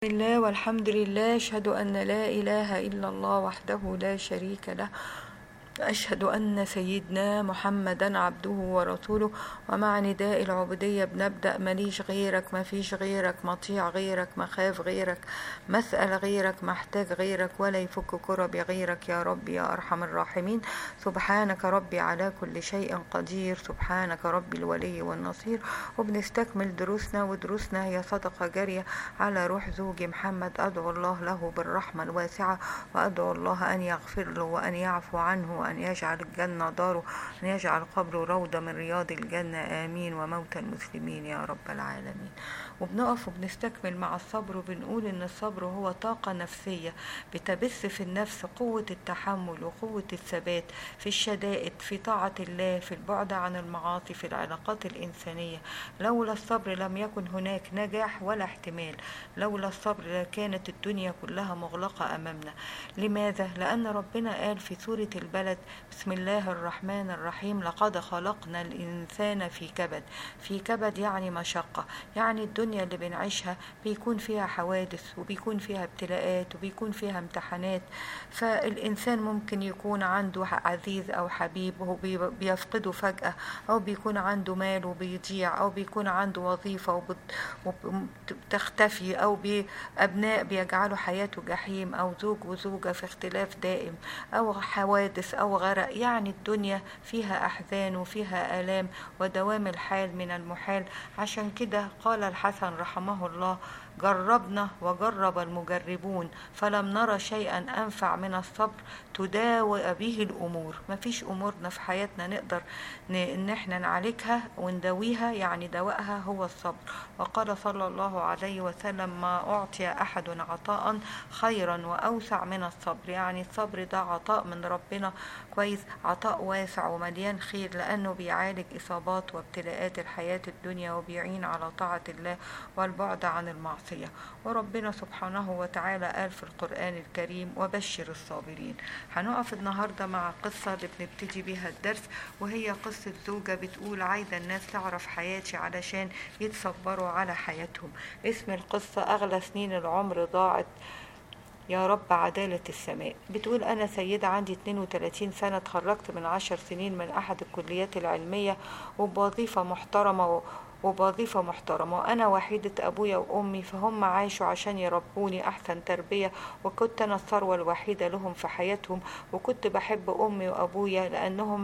بسم الله والحمد لله أشهد أن لا إله إلا الله وحده لا شريك له أشهد أن سيدنا محمدا عبده ورسوله ومع نداء العبودية بنبدأ ماليش غيرك ما فيش غيرك مطيع غيرك مخاف غيرك مسأل غيرك محتاج غيرك ولا يفك كرب غيرك يا رب يا أرحم الراحمين سبحانك ربي على كل شيء قدير سبحانك ربي الولي والنصير وبنستكمل دروسنا ودروسنا هي صدقة جارية على روح زوجي محمد أدعو الله له بالرحمة الواسعة وأدعو الله أن يغفر له وأن يعفو عنه وأن يجعل الجنة داره أن يجعل قبره روضة من رياض الجنة آمين وموتى المسلمين يا رب العالمين وبنقف وبنستكمل مع الصبر وبنقول إن الصبر هو طاقة نفسية بتبث في النفس قوة التحمل وقوة الثبات في الشدائد في طاعة الله في البعد عن المعاصي في العلاقات الإنسانية لولا الصبر لم يكن هناك نجاح ولا احتمال لولا الصبر لكانت الدنيا كلها مغلقة أمامنا لماذا؟ لأن ربنا قال في سورة البلد بسم الله الرحمن الرحيم لقد خلقنا الإنسان في كبد في كبد يعني مشقة يعني الدنيا اللي بنعيشها بيكون فيها حوادث وبيكون فيها ابتلاءات وبيكون فيها امتحانات فالإنسان ممكن يكون عنده عزيز أو حبيب وهو بيفقده فجأة أو بيكون عنده مال وبيضيع أو بيكون عنده وظيفة وبتختفي أو بأبناء بيجعلوا حياته جحيم أو زوج وزوجة في اختلاف دائم أو حوادث أو غرق يعني الدنيا فيها أحزان وفيها آلام ودوام الحال من المحال عشان كده قال الحسن رحمه الله جربنا وجرب المجربون فلم نرى شيئا أنفع من الصبر تداوى به الأمور مفيش أمورنا في حياتنا نقدر إن احنا نعالجها ونداويها يعني دوائها هو الصبر وقال صلى الله عليه وسلم ما أعطي أحد عطاء خيرا وأوسع من الصبر يعني الصبر ده عطاء من ربنا كويس عطاء واسع ومليان خير لأنه بيعالج إصابات وابتلاءات الحياة الدنيا وبيعين على طاعة الله والبعد عن المعصية وربنا سبحانه وتعالى قال في القرآن الكريم وبشر الصابرين هنقف النهاردة مع قصة اللي بنبتدي بيها الدرس وهي قصة زوجة بتقول عايزة الناس تعرف حياتي علشان يتصبروا على حياتهم اسم القصة أغلى سنين العمر ضاعت يا رب عدالة السماء بتقول أنا سيدة عندي 32 سنة اتخرجت من عشر سنين من أحد الكليات العلمية وبوظيفة محترمة وبوظيفة محترمة وأنا وحيدة أبويا وأمي فهم عاشوا عشان يربوني أحسن تربية وكنت أنا الثروة الوحيدة لهم في حياتهم وكنت بحب أمي وأبويا لأنهم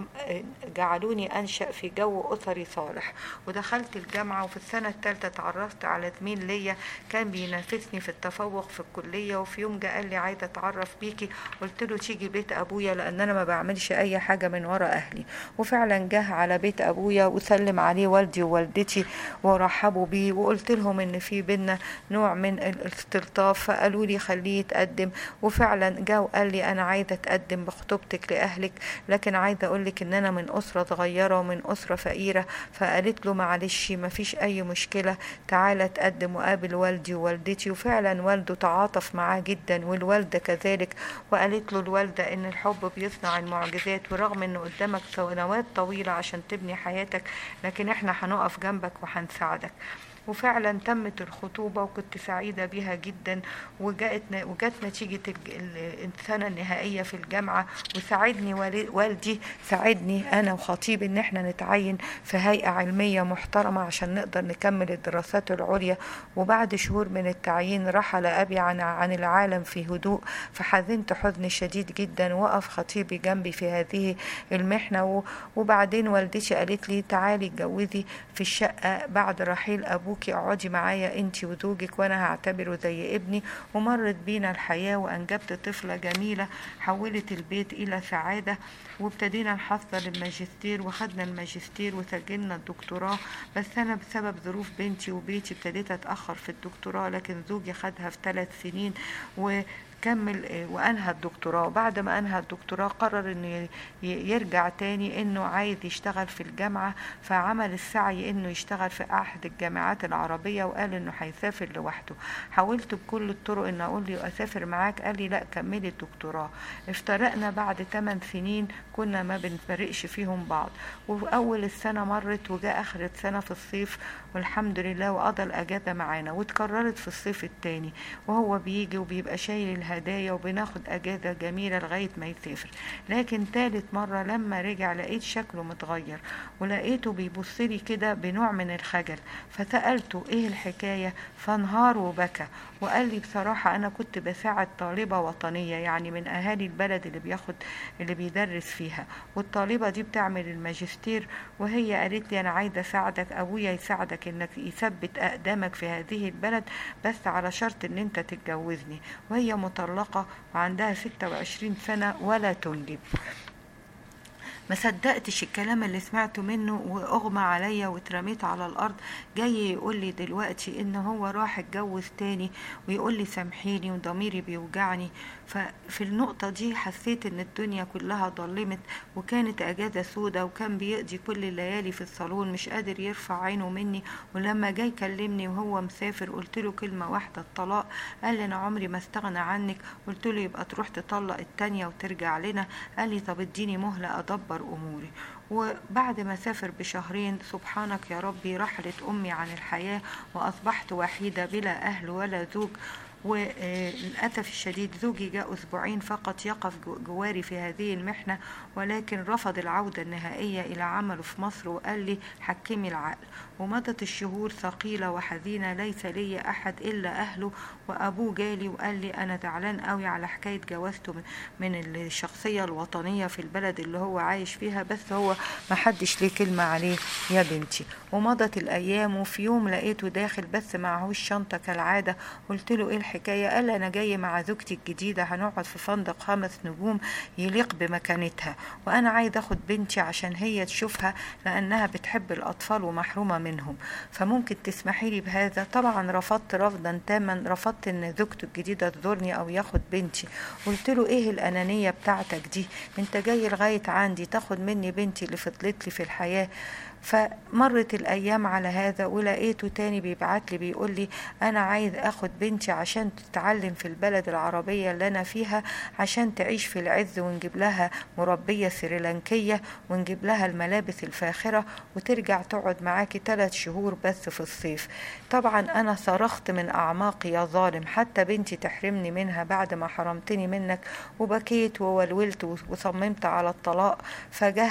جعلوني أنشأ في جو أسري صالح ودخلت الجامعة وفي السنة الثالثة اتعرفت على زميل ليا كان بينافسني في التفوق في الكلية وفي يوم جه قال لي عايزة أتعرف بيكي قلت له تيجي بيت أبويا لأن أنا ما بعملش أي حاجة من ورا أهلي وفعلا جه على بيت أبويا وسلم عليه والدي ووالدتي ورحبوا بيه وقلت لهم ان في بينا نوع من الاستلطاف فقالوا لي خليه يتقدم وفعلا جا وقال لي انا عايزه اتقدم بخطوبتك لاهلك لكن عايزه اقول لك ان انا من اسره صغيره ومن اسره فقيره فقالت له معلش ما فيش اي مشكله تعالى تقدم وقابل والدي ووالدتي وفعلا والده تعاطف معاه جدا والوالده كذلك وقالت له الوالده ان الحب بيصنع المعجزات ورغم ان قدامك سنوات طويله عشان تبني حياتك لكن احنا هنقف جنبك وهنساعدك وفعلا تمت الخطوبة وكنت سعيدة بها جدا وجاءت وجات نتيجة السنة النهائية في الجامعة وساعدني والدي ساعدني أنا وخطيبي إن احنا نتعين في هيئة علمية محترمة عشان نقدر نكمل الدراسات العليا وبعد شهور من التعيين رحل أبي عن عن العالم في هدوء فحزنت حزن شديد جدا وقف خطيبي جنبي في هذه المحنة وبعدين والدتي قالت لي تعالي اتجوزي في الشقة بعد رحيل أبوك ابوكي اقعدي معايا انت وزوجك وانا هعتبره زي ابني ومرت بينا الحياه وانجبت طفله جميله حولت البيت الى سعاده وابتدينا نحصل الماجستير وخدنا الماجستير وسجلنا الدكتوراه بس انا بسبب ظروف بنتي وبيتي ابتديت اتاخر في الدكتوراه لكن زوجي خدها في ثلاث سنين و كمل وانهى الدكتوراه وبعد ما انهى الدكتوراه قرر انه يرجع تاني انه عايز يشتغل في الجامعة فعمل السعي انه يشتغل في احد الجامعات العربية وقال انه هيسافر لوحده حاولت بكل الطرق ان اقول له اسافر معاك قال لي لا كملي الدكتوراه افترقنا بعد 8 سنين كنا ما بنفرقش فيهم بعض واول السنة مرت وجاء اخر السنة في الصيف والحمد لله وقضى الاجازة معانا واتكررت في الصيف التاني وهو بيجي وبيبقى شايل الهدايا وبناخد اجازة جميلة لغاية ما يسافر لكن تالت مرة لما رجع لقيت شكله متغير ولقيته بيبص لي كده بنوع من الخجل فسألته ايه الحكاية فانهار وبكى وقال لي بصراحة أنا كنت بساعد طالبة وطنية يعني من أهالي البلد اللي بياخد اللي بيدرس فيها والطالبة دي بتعمل الماجستير وهي قالت لي أنا عايزة أساعدك أبويا يساعدك إنك يثبت أقدامك في هذه البلد بس على شرط إن أنت تتجوزني وهي مطلقة وعندها 26 سنة ولا تنجب ما صدقتش الكلام اللي سمعته منه واغمى عليا واترميت على الارض جاي يقول لي دلوقتي ان هو راح اتجوز تاني ويقول لي سامحيني وضميري بيوجعني ففي النقطة دي حسيت ان الدنيا كلها ضلمت وكانت اجازة سودة وكان بيقضي كل الليالي في الصالون مش قادر يرفع عينه مني ولما جاي يكلمني وهو مسافر قلت له كلمة واحدة الطلاق قال لي انا عمري ما استغنى عنك قلت له يبقى تروح تطلق التانية وترجع لنا قال لي طب اديني مهلة ادبر اموري وبعد ما سافر بشهرين سبحانك يا ربي رحلت امي عن الحياة واصبحت وحيدة بلا اهل ولا زوج وللأسف الشديد زوجي جاء أسبوعين فقط يقف جواري في هذه المحنة ولكن رفض العودة النهائية إلى عمله في مصر وقال لي حكمي العقل ومضت الشهور ثقيلة وحزينة ليس لي أحد إلا أهله وأبوه جالي وقال لي أنا زعلان قوي على حكاية جوازته من الشخصية الوطنية في البلد اللي هو عايش فيها بس هو ما حدش ليه كلمة عليه يا بنتي ومضت الأيام وفي يوم لقيته داخل بس معهوش شنطة كالعادة قلت له إيه الحكاية قال أنا جاي مع زوجتي الجديدة هنقعد في فندق خمس نجوم يليق بمكانتها وأنا عايز أخد بنتي عشان هي تشوفها لأنها بتحب الأطفال ومحرومة منهم فممكن تسمحي لي بهذا طبعا رفضت رفضا تاما رفضت ان زوجته الجديدة تزورني او ياخد بنتي قلت له ايه الانانية بتاعتك دي انت جاي لغاية عندي تاخد مني بنتي اللي فضلت لي في الحياة فمرت الايام على هذا ولقيته تاني بيبعت لي بيقول لي انا عايز اخد بنتي عشان تتعلم في البلد العربيه اللي انا فيها عشان تعيش في العز ونجيب لها مربيه سريلانكيه ونجيب لها الملابس الفاخره وترجع تقعد معاكي ثلاث شهور بس في الصيف طبعا انا صرخت من اعماقي يا ظالم حتى بنتي تحرمني منها بعد ما حرمتني منك وبكيت وولولت وصممت على الطلاق فجه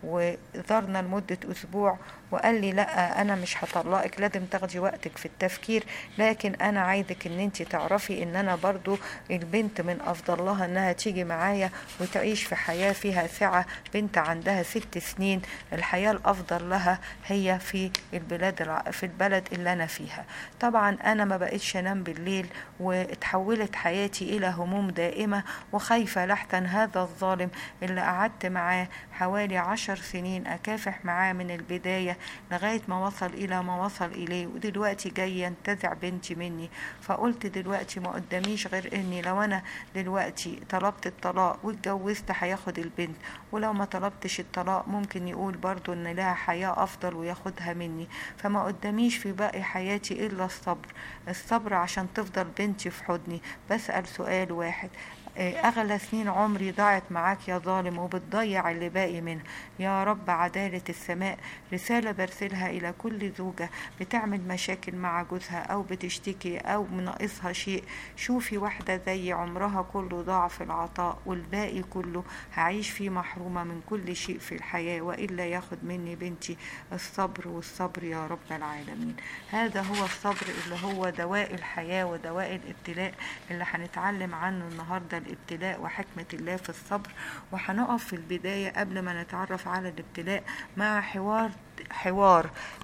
وزارنا لمدة أسبوع وقال لي لا انا مش هطلقك لازم تاخدي وقتك في التفكير لكن انا عايزك ان انت تعرفي ان انا برضو البنت من افضل لها انها تيجي معايا وتعيش في حياة فيها سعة بنت عندها ست سنين الحياة الافضل لها هي في البلاد في البلد اللي انا فيها طبعا انا ما بقتش انام بالليل وتحولت حياتي الى هموم دائمة وخايفة لحسن هذا الظالم اللي قعدت معاه حوالي عشر سنين اكافح معاه من البداية لغاية ما وصل إلى ما وصل إليه ودلوقتي جاي ينتزع بنتي مني فقلت دلوقتي ما قداميش غير إني لو أنا دلوقتي طلبت الطلاق واتجوزت هياخد البنت ولو ما طلبتش الطلاق ممكن يقول برضو إن لها حياة أفضل وياخدها مني فما قداميش في باقي حياتي إلا الصبر الصبر عشان تفضل بنتي في حضني بسأل سؤال واحد أغلى سنين عمري ضاعت معاك يا ظالم وبتضيع اللي باقي منها يا رب عدالة السماء رسالة برسلها إلى كل زوجة بتعمل مشاكل مع جوزها أو بتشتكي أو مناقصها شيء شوفي واحدة زي عمرها كله ضاع في العطاء والباقي كله هعيش فيه محرومة من كل شيء في الحياة وإلا ياخد مني بنتي الصبر والصبر يا رب العالمين هذا هو الصبر اللي هو دواء الحياة ودواء الابتلاء اللي هنتعلم عنه النهاردة الابتلاء وحكمة الله في الصبر وهنقف في البداية قبل ما نتعرف على الابتلاء مع حوار حوار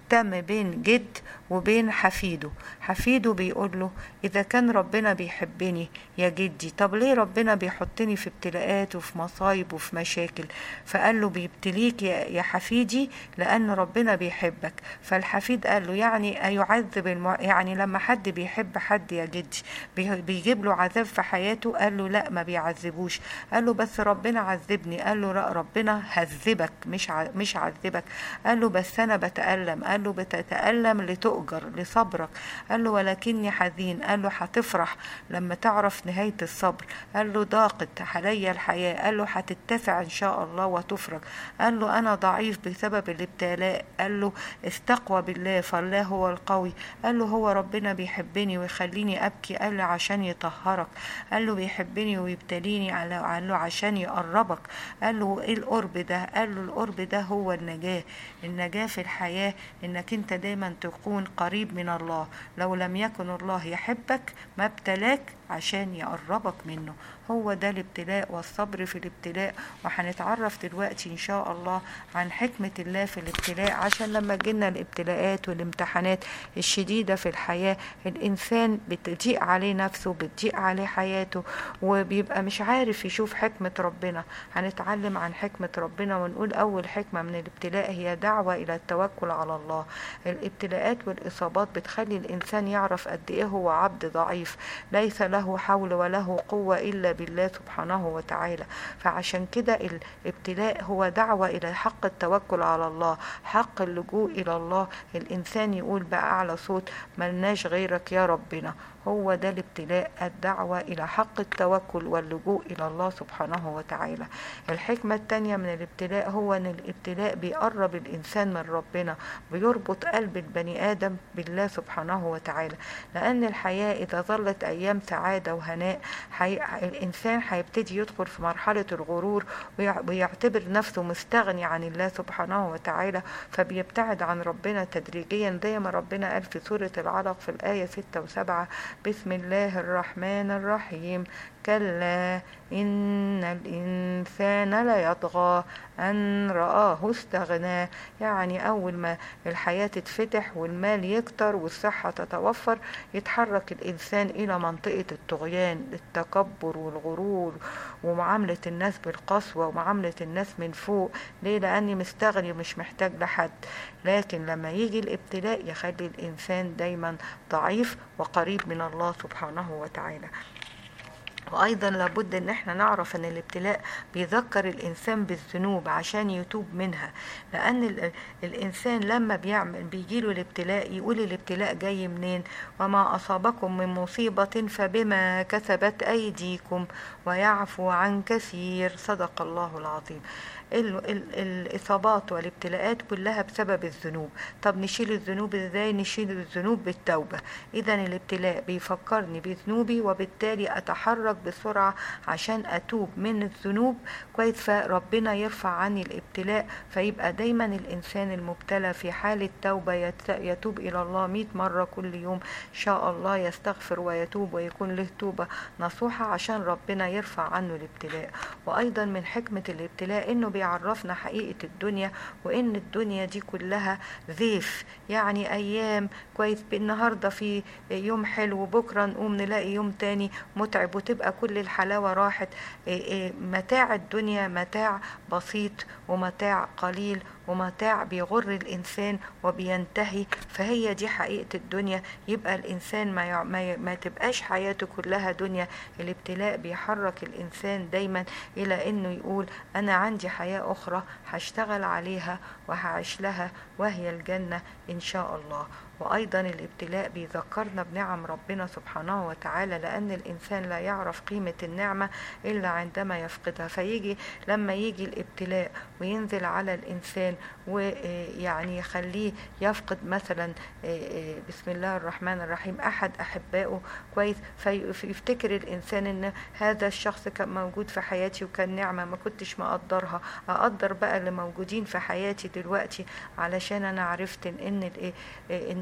تم بين جد وبين حفيده حفيده بيقول له إذا كان ربنا بيحبني يا جدي طب ليه ربنا بيحطني في ابتلاءات وفي مصايب وفي مشاكل فقال له بيبتليك يا حفيدي لأن ربنا بيحبك فالحفيد قال له يعني أيعذب المع... يعني لما حد بيحب حد يا جدي بيجيب له عذاب في حياته قال له لا ما بيعذبوش قال له بس ربنا عذبني قال له لا ربنا هذبك مش ع... مش عذبك قال له بس أنا بتألم قال له بتتألم لتؤجر لصبرك قال له ولكني حزين قال له هتفرح لما تعرف نهاية الصبر قال له ضاقت علي الحياة قال له هتتسع إن شاء الله وتفرج قال له أنا ضعيف بسبب الابتلاء قال له استقوى بالله فالله هو القوي قال له هو ربنا بيحبني ويخليني أبكي قال له عشان يطهرك قال له بيحبني ويبتليني قال له عشان يقربك قال له ايه القرب ده قال له القرب ده هو النجاة النجاة في الحياة انك انت دايما تكون قريب من الله لو لم يكن الله يحبك ما ابتلاك عشان يقربك منه هو ده الابتلاء والصبر في الابتلاء وهنتعرف دلوقتي ان شاء الله عن حكمة الله في الابتلاء عشان لما جينا الابتلاءات والامتحانات الشديدة في الحياة الانسان بتضيق عليه نفسه بتضيق عليه حياته وبيبقى مش عارف يشوف حكمة ربنا هنتعلم عن حكمة ربنا ونقول اول حكمة من الابتلاء هي دعوة الى التوكل على الله الابتلاءات والاصابات بتخلي الانسان يعرف قد ايه هو عبد ضعيف ليس له حول وله قوة الا بالله سبحانه وتعالى فعشان كده الابتلاء هو دعوة إلى حق التوكل على الله حق اللجوء إلى الله الإنسان يقول بأعلى صوت ملناش غيرك يا ربنا هو ده الابتلاء الدعوة إلى حق التوكل واللجوء إلى الله سبحانه وتعالى الحكمة الثانية من الابتلاء هو أن الابتلاء بيقرب الإنسان من ربنا بيربط قلب البني آدم بالله سبحانه وتعالى لأن الحياة إذا ظلت أيام سعادة وهناء حي... الإنسان هيبتدي يدخل في مرحلة الغرور ويعتبر نفسه مستغني عن الله سبحانه وتعالى فبيبتعد عن ربنا تدريجيا زي ما ربنا قال في سورة العلق في الآية 6 و7 بسم الله الرحمن الرحيم كلا إن الإنسان ليطغى أن رآه استغنى يعني أول ما الحياة تتفتح والمال يكتر والصحة تتوفر يتحرك الإنسان إلى منطقة الطغيان التكبر والغرور ومعاملة الناس بالقسوة ومعاملة الناس من فوق ليه لأني مستغني ومش محتاج لحد لكن لما يجي الابتلاء يخلي الإنسان دايما ضعيف وقريب من الله سبحانه وتعالى وايضا لابد ان احنا نعرف ان الابتلاء بيذكر الانسان بالذنوب عشان يتوب منها لان الانسان لما بيعمل بيجيله الابتلاء يقول الابتلاء جاي منين وما اصابكم من مصيبه فبما كسبت ايديكم ويعفو عن كثير صدق الله العظيم ال ال الإصابات والابتلاءات كلها بسبب الذنوب طب نشيل الذنوب ازاي نشيل الذنوب بالتوبة إذا الابتلاء بيفكرني بذنوبي وبالتالي أتحرك بسرعة عشان أتوب من الذنوب كويس فربنا يرفع عني الابتلاء فيبقى دايما الإنسان المبتلى في حالة توبة يتوب إلى الله مئة مرة كل يوم إن شاء الله يستغفر ويتوب ويكون له توبة نصوحة عشان ربنا يرفع عنه الابتلاء وأيضا من حكمة الابتلاء إنه بيعرفنا حقيقة الدنيا وإن الدنيا دي كلها زيف يعني أيام كويس النهاردة في يوم حلو بكرة نقوم نلاقي يوم تاني متعب وتبقى كل الحلاوة راحت متاع الدنيا متاع بسيط ومتاع قليل ومتاع بيغر الإنسان وبينتهي فهي دي حقيقة الدنيا يبقى الإنسان ما, يع... ما, ي... ما تبقاش حياته كلها دنيا الابتلاء بيحرك الإنسان دايما إلى إنه يقول أنا عندي حياة أخرى هشتغل عليها وهعيش لها وهي الجنة إن شاء الله وأيضا الابتلاء بيذكرنا بنعم ربنا سبحانه وتعالى لأن الإنسان لا يعرف قيمة النعمة إلا عندما يفقدها فيجي لما يجي الابتلاء وينزل على الإنسان ويعني يخليه يفقد مثلا بسم الله الرحمن الرحيم أحد أحبائه كويس فيفتكر الإنسان إن هذا الشخص كان موجود في حياتي وكان نعمة ما كنتش مقدرها أقدر بقى اللي موجودين في حياتي دلوقتي علشان أنا عرفت إن إن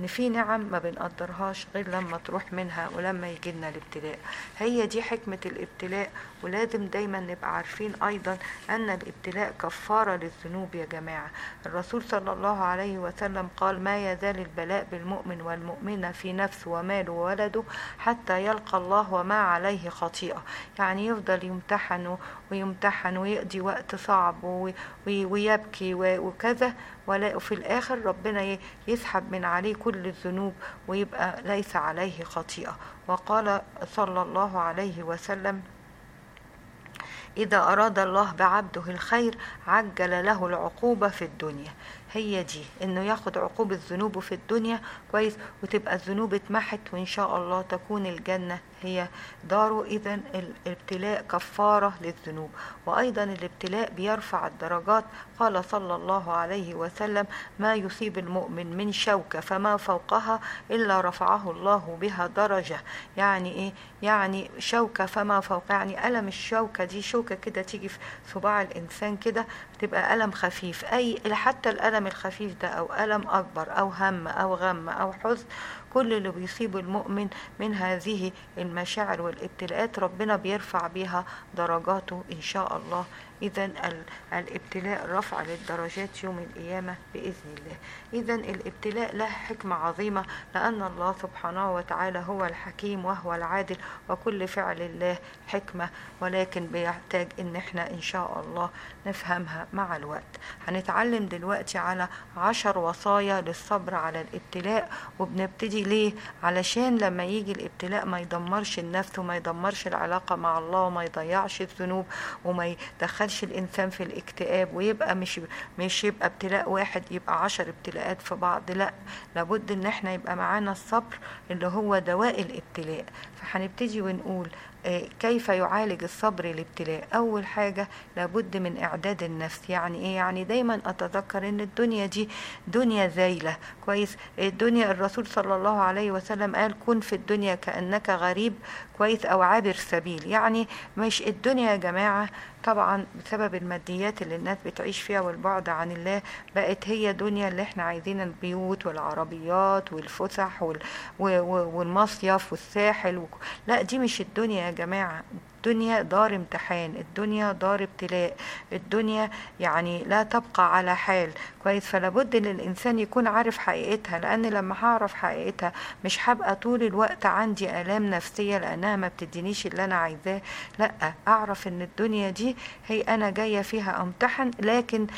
ان في نعم ما بنقدرهاش غير لما تروح منها ولما يجي لنا الابتلاء هي دي حكمة الابتلاء ولازم دايما نبقى عارفين ايضا ان الابتلاء كفارة للذنوب يا جماعة الرسول صلى الله عليه وسلم قال ما يزال البلاء بالمؤمن والمؤمنة في نفسه وماله وولده حتى يلقى الله وما عليه خطيئة يعني يفضل يمتحن ويمتحن ويقضي وقت صعب ويبكي وكذا وفي الآخر ربنا يسحب من عليه كل الذنوب ويبقى ليس عليه خطيئة وقال صلى الله عليه وسلم إذا أراد الله بعبده الخير عجل له العقوبة في الدنيا هي دي انه ياخد عقوبة ذنوبه في الدنيا كويس وتبقى الذنوب اتمحت وان شاء الله تكون الجنة هي داره اذا الابتلاء كفارة للذنوب وايضا الابتلاء بيرفع الدرجات قال صلى الله عليه وسلم ما يصيب المؤمن من شوكة فما فوقها الا رفعه الله بها درجة يعني ايه يعني شوكة فما فوق يعني ألم الشوكة دي شوكة كده تيجي في صباع الإنسان كده بتبقى ألم خفيف أي حتى الألم الخفيف ده أو ألم أكبر أو هم أو غم أو حزن كل اللي بيصيب المؤمن من هذه المشاعر والابتلاءات ربنا بيرفع بها درجاته إن شاء الله إذا الابتلاء رفع للدرجات يوم القيامة بإذن الله إذا الابتلاء له حكمة عظيمة لأن الله سبحانه وتعالى هو الحكيم وهو العادل وكل فعل الله حكمة ولكن بيحتاج إن احنا إن شاء الله نفهمها مع الوقت هنتعلم دلوقتي على عشر وصايا للصبر على الابتلاء وبنبتدي ليه علشان لما يجي الابتلاء ما يدمرش النفس وما يدمرش العلاقة مع الله وما يضيعش الذنوب وما يدخلش الإنسان في الاكتئاب ويبقى مش مش يبقى ابتلاء واحد يبقى عشر ابتلاءات في بعض لا لابد ان احنا يبقى معانا الصبر اللي هو دواء الابتلاء فهنبتدي ونقول كيف يعالج الصبر الابتلاء أول حاجة لابد من إعداد النفس يعني إيه يعني دايما أتذكر إن الدنيا دي دنيا زايلة كويس الدنيا الرسول صلى الله عليه وسلم قال كن في الدنيا كأنك غريب كويس أو عابر سبيل يعني مش الدنيا يا جماعة طبعا بسبب الماديات اللي الناس بتعيش فيها والبعد عن الله بقت هي دنيا اللي احنا عايزين البيوت والعربيات والفسح وال... والمصيف والساحل و... لا دي مش الدنيا يا جماعة الدنيا دار امتحان الدنيا دار ابتلاء الدنيا يعني لا تبقى على حال كويس فلابد ان الانسان يكون عارف حقيقتها لان لما هعرف حقيقتها مش هبقى طول الوقت عندي الام نفسيه لانها ما بتدينيش اللي انا عايزاه لا اعرف ان الدنيا دي هي انا جايه فيها امتحن لكن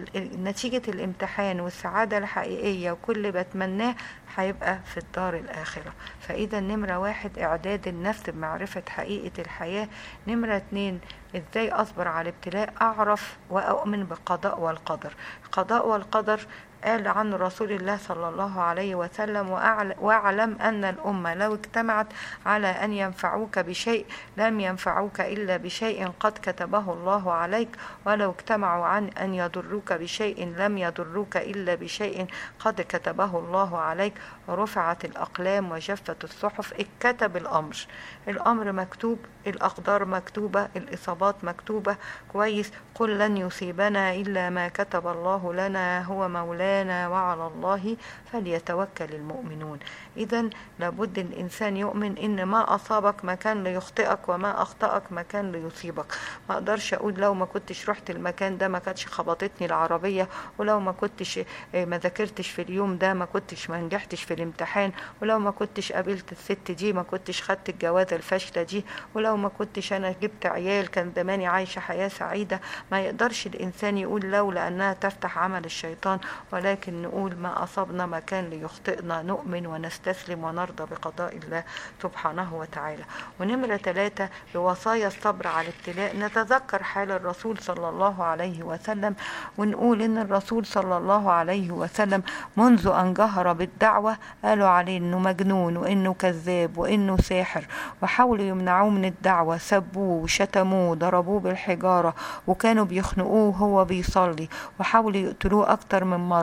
نتيجه الامتحان والسعاده الحقيقيه وكل اللي بتمناه هيبقى في الدار الآخرة فإذا نمرة واحد إعداد النفس بمعرفة حقيقة الحياة نمرة اتنين إزاي أصبر على الابتلاء أعرف وأؤمن بالقضاء والقدر القضاء والقدر قال عن رسول الله صلى الله عليه وسلم واعلم أن الأمة لو اجتمعت على أن ينفعوك بشيء لم ينفعوك إلا بشيء قد كتبه الله عليك ولو اجتمعوا عن أن يضروك بشيء لم يضروك إلا بشيء قد كتبه الله عليك رفعت الأقلام وجفت الصحف اتكتب الأمر الأمر مكتوب الأقدار مكتوبة الإصابات مكتوبة كويس قل لن يصيبنا إلا ما كتب الله لنا هو مولانا وعلى الله فليتوكل المؤمنون إذا لابد الإنسان يؤمن إن ما أصابك ما كان ليخطئك وما أخطأك ما كان ليصيبك ما أقدرش أقول لو ما كنتش رحت المكان ده ما كانتش خبطتني العربية ولو ما كنتش ما ذاكرتش في اليوم ده ما كنتش ما نجحتش في الامتحان ولو ما كنتش قابلت الست دي ما كنتش خدت الجوازة الفاشلة دي ولو ما كنتش أنا جبت عيال كان زماني عايشة حياة سعيدة ما يقدرش الإنسان يقول لو لأنها تفتح عمل الشيطان ولكن نقول ما أصابنا ما كان ليخطئنا نؤمن ونستسلم ونرضى بقضاء الله سبحانه وتعالى ونمرة ثلاثة بوصايا الصبر على الابتلاء نتذكر حال الرسول صلى الله عليه وسلم ونقول إن الرسول صلى الله عليه وسلم منذ أن جهر بالدعوة قالوا عليه إنه مجنون وإنه كذاب وإنه ساحر وحاولوا يمنعوه من الدعوة سبوه وشتموه ضربوه بالحجارة وكانوا بيخنقوه وهو بيصلي وحاولوا يقتلوه أكتر من مرة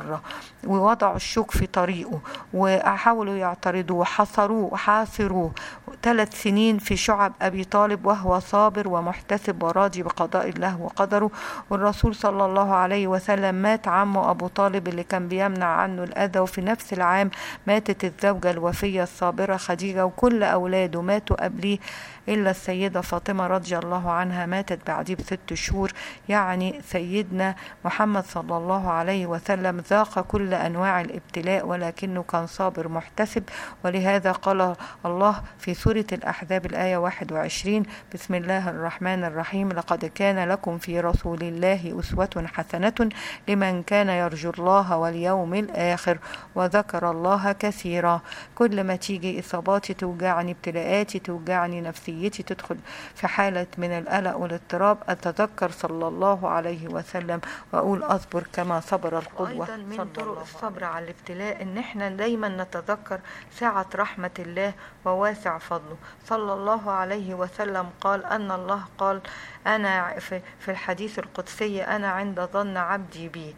مرة ووضعوا الشوك في طريقه وحاولوا يعترضوه وحصروه وحاصروه ثلاث سنين في شعب أبي طالب وهو صابر ومحتسب وراضي بقضاء الله وقدره والرسول صلى الله عليه وسلم مات عمه أبو طالب اللي كان بيمنع عنه الأذى وفي نفس العام ماتت الزوجة الوفية الصابرة خديجة وكل أولاده ماتوا قبليه إلا السيدة فاطمة رضي الله عنها ماتت بعديه بست شهور يعني سيدنا محمد صلى الله عليه وسلم ذاق كل أنواع الابتلاء ولكنه كان صابر محتسب ولهذا قال الله في سورة الأحزاب الآية 21 بسم الله الرحمن الرحيم لقد كان لكم في رسول الله أسوة حسنة لمن كان يرجو الله واليوم الآخر وذكر الله كثيرا كل ما تيجي إصاباتي توجعني ابتلاءاتي توجعني نفسيتي تدخل في حالة من القلق والاضطراب أتذكر صلى الله عليه وسلم وأقول أصبر كما صبر القدوة وأيضا من صلى طرق الله الصبر على الابتلاء إن إحنا دايما نتذكر سعة رحمة الله وواسع فضله صلى الله عليه وسلم قال أن الله قال أنا في في الحديث القدسي أنا عند ظن عبدي بي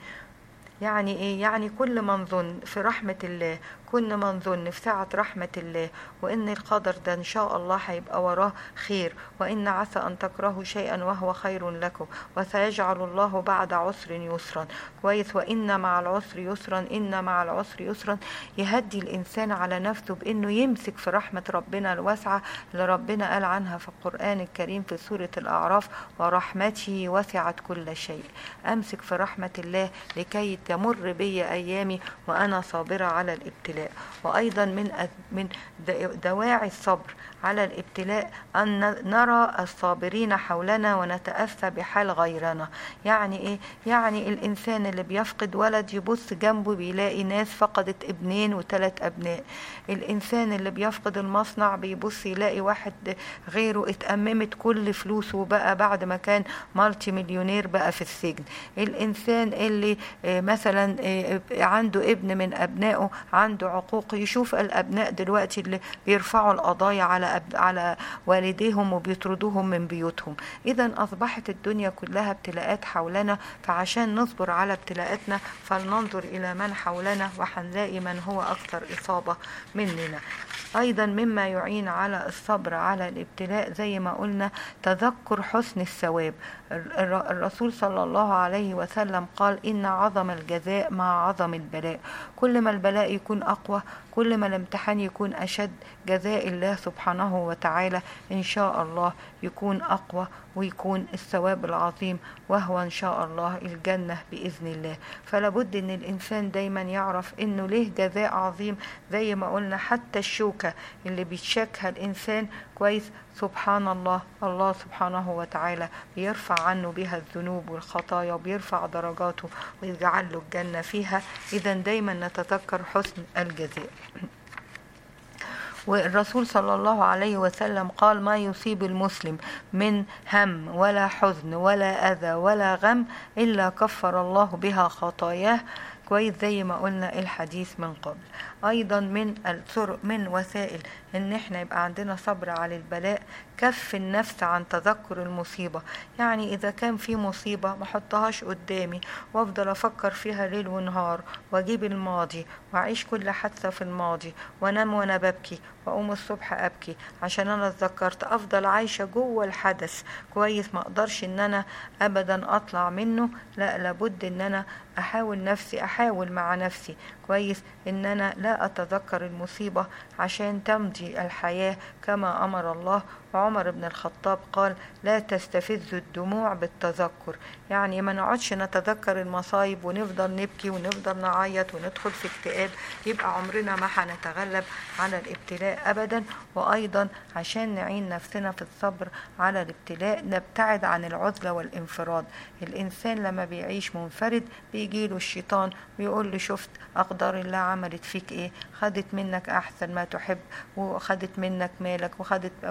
يعني ايه يعني كل ما نظن في رحمة الله كل ما نظن في سعة رحمة الله وإن القدر ده إن شاء الله هيبقى وراه خير وإن عسى أن تكرهوا شيئا وهو خير لكم وسيجعل الله بعد عسر يسرا كويس وإن مع العسر يسرا إن مع العسر يسرا يهدي الإنسان على نفسه بإنه يمسك في رحمة ربنا الواسعة اللي ربنا قال عنها في القرآن الكريم في سورة الأعراف ورحمته وسعت كل شيء أمسك في رحمة الله لكي تمر بي أيامي وأنا صابرة على الابتلاء وأيضا من أ- من د- دواعي الصبر على الابتلاء أن نرى الصابرين حولنا ونتأسى بحال غيرنا يعني إيه؟ يعني الإنسان اللي بيفقد ولد يبص جنبه بيلاقي ناس فقدت ابنين وثلاث أبناء الإنسان اللي بيفقد المصنع بيبص يلاقي واحد غيره اتأممت كل فلوسه وبقى بعد ما كان مالتي مليونير بقى في السجن الإنسان اللي آه، مثلا آه، عنده ابن من أبنائه عنده عقوق يشوف الأبناء دلوقتي اللي بيرفعوا القضايا على أب... على والديهم وبيطردوهم من بيوتهم إذا أصبحت الدنيا كلها ابتلاءات حولنا فعشان نصبر على ابتلاءاتنا فلننظر إلى من حولنا وهنلاقي من هو أكثر إصابة مننا أيضا مما يعين على الصبر على الابتلاء زي ما قلنا تذكر حسن الثواب الر- الرسول صلى الله عليه وسلم قال إن عظم الجزاء مع عظم البلاء كل ما البلاء يكون أقوى كل ما الامتحان يكون أشد جزاء الله سبحانه وتعالى إن شاء الله يكون أقوى ويكون الثواب العظيم وهو إن شاء الله الجنة بإذن الله فلا بد إن الإنسان دايما يعرف إنه ليه جزاء عظيم زي ما قلنا حتى الشوكة اللي بيتشاكها الإنسان كويس سبحان الله الله سبحانه وتعالى بيرفع عنه بها الذنوب والخطايا وبيرفع درجاته ويجعل له الجنة فيها إذا دايما نتذكر حسن الجزاء والرسول صلى الله عليه وسلم قال ما يصيب المسلم من هم ولا حزن ولا أذى ولا غم إلا كفر الله بها خطاياه كويس زي ما قلنا الحديث من قبل ايضا من الطرق من وسائل ان احنا يبقى عندنا صبر على البلاء كف النفس عن تذكر المصيبة يعني اذا كان في مصيبة ما احطهاش قدامي وافضل افكر فيها ليل ونهار واجيب الماضي واعيش كل حادثة في الماضي وانام وانا ببكي واقوم الصبح ابكي عشان انا اتذكرت افضل عايشة جوه الحدث كويس ما اقدرش ان انا ابدا اطلع منه لا لابد ان انا احاول نفسي احاول مع نفسي كويس ان انا لا اتذكر المصيبة عشان تمضي الحياة كما امر الله وعمر بن الخطاب قال لا تستفز الدموع بالتذكر يعني ما نقعدش نتذكر المصايب ونفضل نبكي ونفضل نعيط وندخل في اكتئاب يبقى عمرنا ما هنتغلب على الابتلاء ابدا وايضا عشان نعين نفسنا في الصبر على الابتلاء نبتعد عن العزلة والانفراد الانسان لما بيعيش منفرد بيجيله الشيطان ويقول له شفت اقدار الله عملت فيك ايه خدت منك احسن ما تحب وخدت منك مالك وخدت اولادك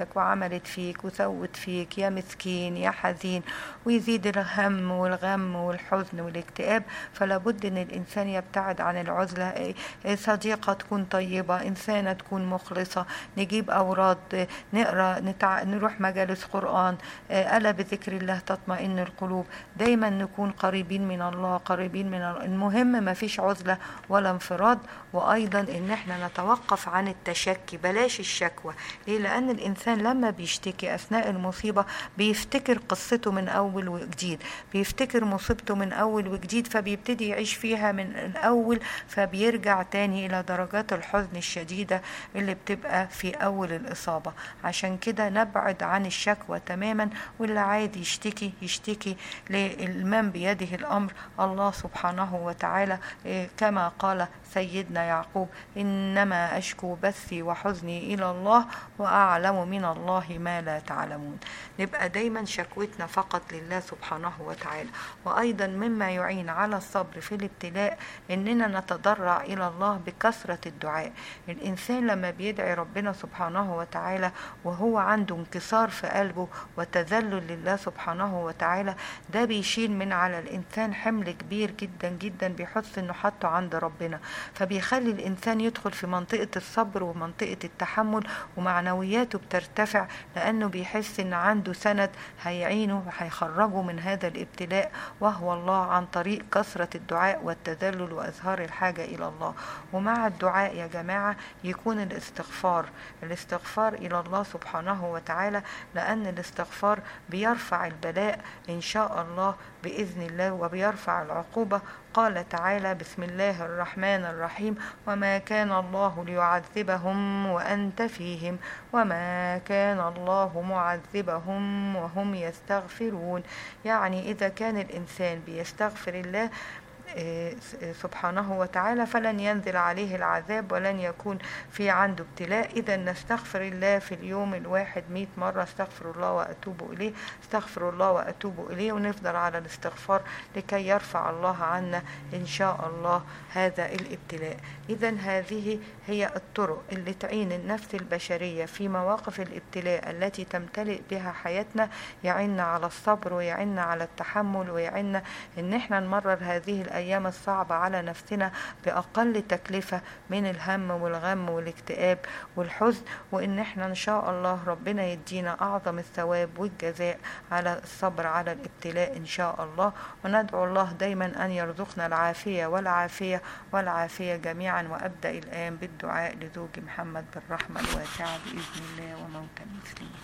حياتك وعملت فيك وسوت فيك يا مسكين يا حزين ويزيد الهم والغم والحزن والاكتئاب فلا بد ان الانسان يبتعد عن العزله صديقه تكون طيبه انسانه تكون مخلصه نجيب اوراد نقرا نتع... نروح مجالس قران الا بذكر الله تطمئن القلوب دايما نكون قريبين من الله قريبين من الله. المهم ما فيش عزله ولا انفراد وايضا ان احنا نتوقف عن التشكي بلاش الشكوى ليه لان الانسان لما بيشتكي اثناء المصيبه بيفتكر قصته من اول وجديد بيفتكر مصيبته من اول وجديد فبيبتدي يعيش فيها من الاول فبيرجع تاني الى درجات الحزن الشديده اللي بتبقى في اول الاصابه عشان كده نبعد عن الشكوى تماما واللي عادي يشتكي يشتكي لمن بيده الامر الله سبحانه وتعالى كما قال سيدنا يعقوب انما اشكو بثي وحزني الى الله واعلم من الله ما لا تعلمون نبقى دايما شكوتنا فقط لله سبحانه وتعالى وايضا مما يعين على الصبر في الابتلاء اننا نتضرع الى الله بكثره الدعاء الانسان لما بيدعي ربنا سبحانه وتعالى وهو عنده انكسار في قلبه وتذلل لله سبحانه وتعالى ده بيشيل من على الانسان حمل كبير جدا جدا بيحس انه حطه عند ربنا فبيخلي الانسان يدخل في منطقه الصبر ومنطقه التحمل ومعنوياته بترتفع لانه بيحس ان عنده سند هيعينه وهيخرجه من هذا الابتلاء وهو الله عن طريق كثره الدعاء والتذلل واظهار الحاجه الى الله ومع الدعاء يا جماعه يكون الاستغفار الاستغفار الى الله سبحانه وتعالى لان الاستغفار بيرفع البلاء ان شاء الله باذن الله وبيرفع العقوبه قال تعالى بسم الله الرحمن الرحيم وما كان الله ليعذبهم وانت فيهم وما كان الله معذبهم وهم يستغفرون يعني اذا كان الانسان بيستغفر الله سبحانه وتعالى فلن ينزل عليه العذاب ولن يكون في عنده ابتلاء إذا نستغفر الله في اليوم الواحد مئة مرة استغفر الله وأتوب إليه استغفر الله وأتوب إليه ونفضل على الاستغفار لكي يرفع الله عنا إن شاء الله هذا الابتلاء إذا هذه هي الطرق اللي تعين النفس البشرية في مواقف الابتلاء التي تمتلئ بها حياتنا يعنا على الصبر ويعنا على التحمل ويعنا إن احنا نمرر هذه الأيام الصعبة على نفسنا بأقل تكلفة من الهم والغم والاكتئاب والحزن وإن احنا إن شاء الله ربنا يدينا أعظم الثواب والجزاء على الصبر على الابتلاء إن شاء الله وندعو الله دايما أن يرزقنا العافية والعافية والعافية جميعا وأبدأ الآن بالدعاء لزوج محمد بالرحمة الواسعة بإذن الله وموتى المسلمين